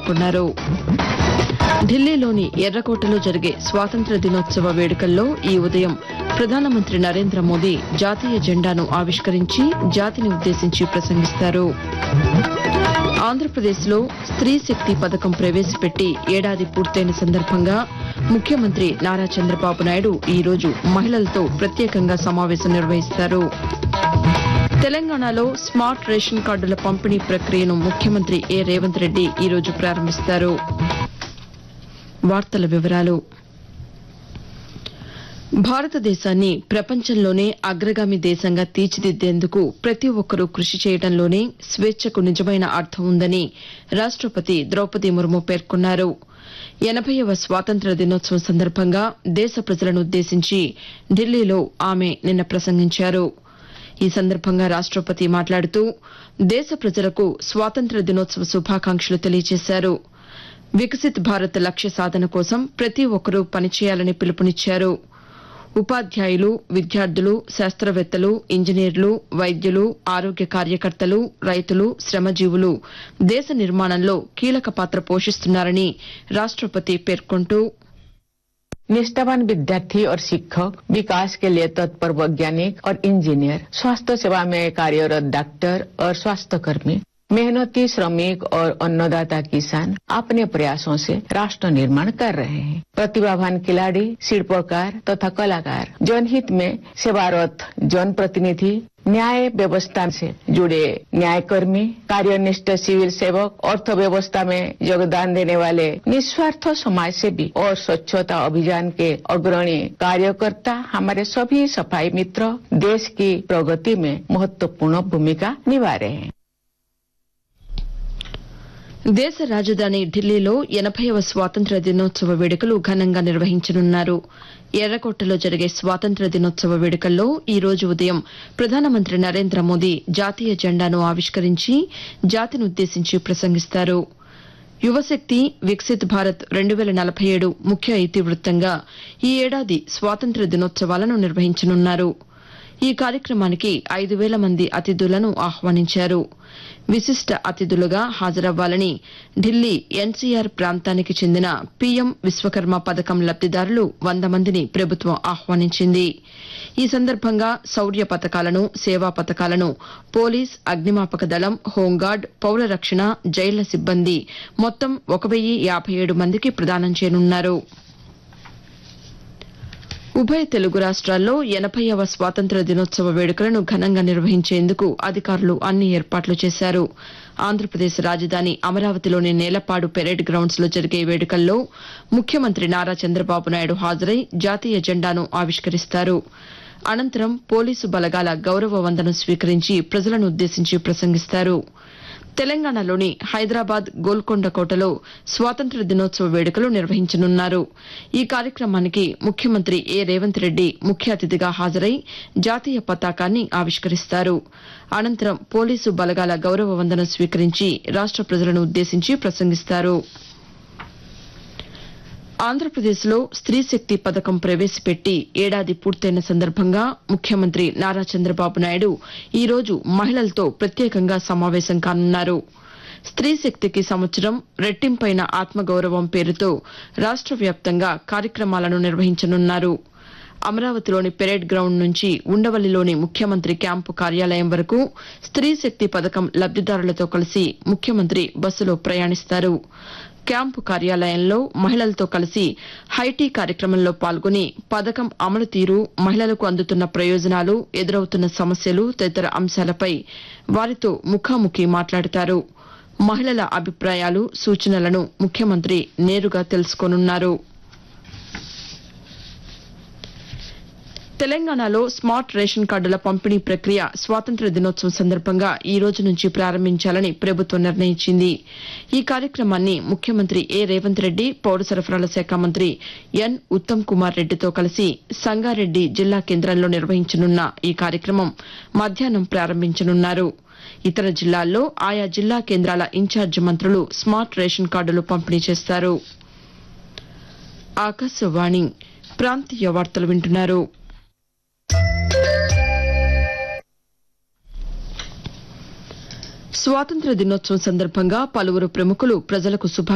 పేర్కొన్నారు ఢిల్లీలోని ఎర్రకోటలో జరిగే స్వాతంత్ర దినోత్సవ వేడుకల్లో ఈ ఉదయం ప్రధానమంత్రి నరేంద్ర మోదీ జాతీయ జెండాను ఆవిష్కరించి జాతిని ఉద్దేశించి ప్రసంగిస్తారు ఆంధ్రప్రదేశ్లో స్త్రీ శక్తి పథకం ప్రవేశపెట్టి ఏడాది పూర్తయిన సందర్భంగా ముఖ్యమంత్రి నారా చంద్రబాబు నాయుడు ఈ రోజు మహిళలతో ప్రత్యేకంగా సమావేశం నిర్వహిస్తారు తెలంగాణలో స్మార్ట్ రేషన్ కార్డుల పంపిణీ ప్రక్రియను ముఖ్యమంత్రి ఏ రేవంత్ రెడ్డి ఈ రోజు ప్రారంభిస్తారు వార్తల వివరాలు భారతదేశాన్ని ప్రపంచంలోనే అగ్రగామి దేశంగా తీర్చిదిద్దేందుకు ప్రతి ఒక్కరూ కృషి చేయడంలోనే స్వేచ్ఛకు నిజమైన అర్థం ఉందని రాష్టపతి ద్రౌపది ముర్ము పేర్కొన్నారు ఎనభైవ స్వాతంత్ర దినోత్సవం సందర్భంగా దేశ ప్రజలను ఉద్దేశించి ఢిల్లీలో ఆమె నిన్న ప్రసంగించారు ఈ సందర్భంగా రాష్టపతి మాట్లాడుతూ దేశ ప్రజలకు స్వాతంత్ర దినోత్సవ శుభాకాంక్షలు తెలియజేశారు వికసిత్ భారత్ లక్ష్య సాధన కోసం ప్రతి ఒక్కరూ పనిచేయాలని పిలుపునిచ్చారు ఉపాధ్యాయులు విద్యార్థులు శాస్త్రవేత్తలు ఇంజనీర్లు వైద్యులు ఆరోగ్య కార్యకర్తలు రైతులు శ్రమజీవులు దేశ నిర్మాణంలో కీలక పాత్ర పోషిస్తున్నారని రాష్టపతి పేర్కొంటూ निष्ठावान विद्यार्थी और शिक्षक विकास के लिए तत्पर वैज्ञानिक और इंजीनियर स्वास्थ्य सेवा में कार्यरत डॉक्टर और स्वास्थ्य कर्मी मेहनती श्रमिक और अन्नदाता किसान अपने प्रयासों से राष्ट्र निर्माण कर रहे हैं प्रतिभावान खिलाड़ी शिल्पकार तथा कलाकार जनहित में सेवारत जनप्रतिनिधि न्याय व्यवस्था से जुड़े न्यायकर्मी कार्यनिष्ठ सिविल सेवक अर्थव्यवस्था में योगदान देने वाले निस्वार्थ समाज सेवी और स्वच्छता अभियान के अग्रणी कार्यकर्ता हमारे सभी सफाई मित्र देश की प्रगति में महत्वपूर्ण भूमिका निभा रहे हैं దేశ రాజధాని ఢిల్లీలో ఎనభైవ స్వాతంత్ర దినోత్సవ వేడుకలు ఘనంగా నిర్వహించనున్నారు ఎర్రకోటలో జరిగే స్వాతంత్ర దినోత్సవ వేడుకల్లో ఈ రోజు ఉదయం ప్రధానమంత్రి నరేంద్ర మోదీ జాతీయ జెండాను ఆవిష్కరించి జాతినుద్దేశించి ప్రసంగిస్తారు యువశక్తి వికసిత్ భారత్ రెండు వేల నలభై ఏడు ముఖ్య ఇతివృత్తంగా ఈ ఏడాది స్వాతంత్ర దినోత్సవాలను నిర్వహించనున్నారు ఈ కార్యక్రమానికి ఐదు వేల మంది అతిథులను ఆహ్వానించారు విశిష్ట అతిథులుగా హాజరవ్వాలని ఢిల్లీ ఎన్సీఆర్ ప్రాంతానికి చెందిన పీఎం విశ్వకర్మ పథకం లబ్దిదారులు వంద మందిని ప్రభుత్వం ఆహ్వానించింది ఈ సందర్భంగా శౌర్య పథకాలను సేవా పథకాలను పోలీస్ అగ్నిమాపక దళం హోంగార్డ్ పౌర రక్షణ జైళ్ల సిబ్బంది మొత్తం ఒక వెయ్యి యాభై ఏడు మందికి ప్రదానం చేయనున్నారు ఉభయ తెలుగు రాష్ట్రాల్లో ఎనభైవ స్వాతంత్ర దినోత్సవ వేడుకలను ఘనంగా నిర్వహించేందుకు అధికారులు అన్ని ఏర్పాట్లు చేశారు ఆంధ్రప్రదేశ్ రాజధాని అమరావతిలోని నేలపాడు పెరేడ్ గ్రౌండ్స్ లో జరిగే ఈ వేడుకల్లో ముఖ్యమంత్రి నారా చంద్రబాబు నాయుడు హాజరై జాతీయ జెండాను ఆవిష్కరిస్తారు అనంతరం పోలీసు బలగాల గౌరవ వందనం స్వీకరించి ప్రజలను ఉద్దేశించి ప్రసంగిస్తారు తెలంగాణలోని హైదరాబాద్ గోల్కొండ కోటలో స్వాతంత్ర దినోత్సవ వేడుకలు నిర్వహించనున్నారు ఈ కార్యక్రమానికి ముఖ్యమంత్రి ఏ రేవంత్ రెడ్డి ముఖ్య అతిథిగా హాజరై జాతీయ పతాకాన్ని ఆవిష్కరిస్తారు అనంతరం పోలీసు బలగాల గౌరవ వందనం స్వీకరించి రాష్ట ప్రజలను ఉద్దేశించి ప్రసంగిస్తారు ఆంధ్రప్రదేశ్లో స్త్రీ శక్తి పథకం ప్రవేశపెట్టి ఏడాది పూర్తయిన సందర్భంగా ముఖ్యమంత్రి నారా చంద్రబాబు నాయుడు ఈ రోజు మహిళలతో ప్రత్యేకంగా సమావేశం కానున్నారు స్త్రీ శక్తికి సంవత్సరం రెట్టింపైన ఆత్మగౌరవం పేరుతో రాష్ట వ్యాప్తంగా కార్యక్రమాలను నిర్వహించనున్నారు అమరావతిలోని పెరేడ్ గ్రౌండ్ నుంచి ఉండవల్లిలోని ముఖ్యమంత్రి క్యాంపు కార్యాలయం వరకు స్త్రీ శక్తి పథకం లబ్దిదారులతో కలిసి ముఖ్యమంత్రి బస్సులో ప్రయాణిస్తారు క్యాంపు కార్యాలయంలో మహిళలతో కలిసి హైటీ కార్యక్రమంలో పాల్గొని పథకం అమలు తీరు మహిళలకు అందుతున్న ప్రయోజనాలు ఎదురవుతున్న సమస్యలు తదితర అంశాలపై వారితో ముఖాముఖి మాట్లాడతారు మహిళల అభిప్రాయాలు సూచనలను ముఖ్యమంత్రి నేరుగా తెలుసుకోనున్నారు తెలంగాణలో స్మార్ట్ రేషన్ కార్డుల పంపిణీ ప్రక్రియ స్వాతంత్ర దినోత్సవం సందర్భంగా ఈ రోజు నుంచి ప్రారంభించాలని ప్రభుత్వం నిర్ణయించింది ఈ కార్యక్రమాన్ని ముఖ్యమంత్రి ఏ రేవంత్ రెడ్డి పౌర సరఫరాల శాఖ మంత్రి ఎన్ ఉత్తమ్ కుమార్ రెడ్డితో కలిసి సంగారెడ్డి జిల్లా కేంద్రంలో నిర్వహించనున్న ఈ కార్యక్రమం మధ్యాహ్నం ప్రారంభించనున్నారు ఇతర జిల్లాల్లో ఆయా జిల్లా కేంద్రాల ఇన్ఛార్జి మంత్రులు స్మార్ట్ రేషన్ కార్డులు పంపిణీ చేస్తారు ఆకాశవాణి ప్రాంతీయ వార్తలు వింటున్నారు స్వాతంత్ర దినోత్సవం సందర్భంగా పలువురు ప్రముఖులు ప్రజలకు శుభ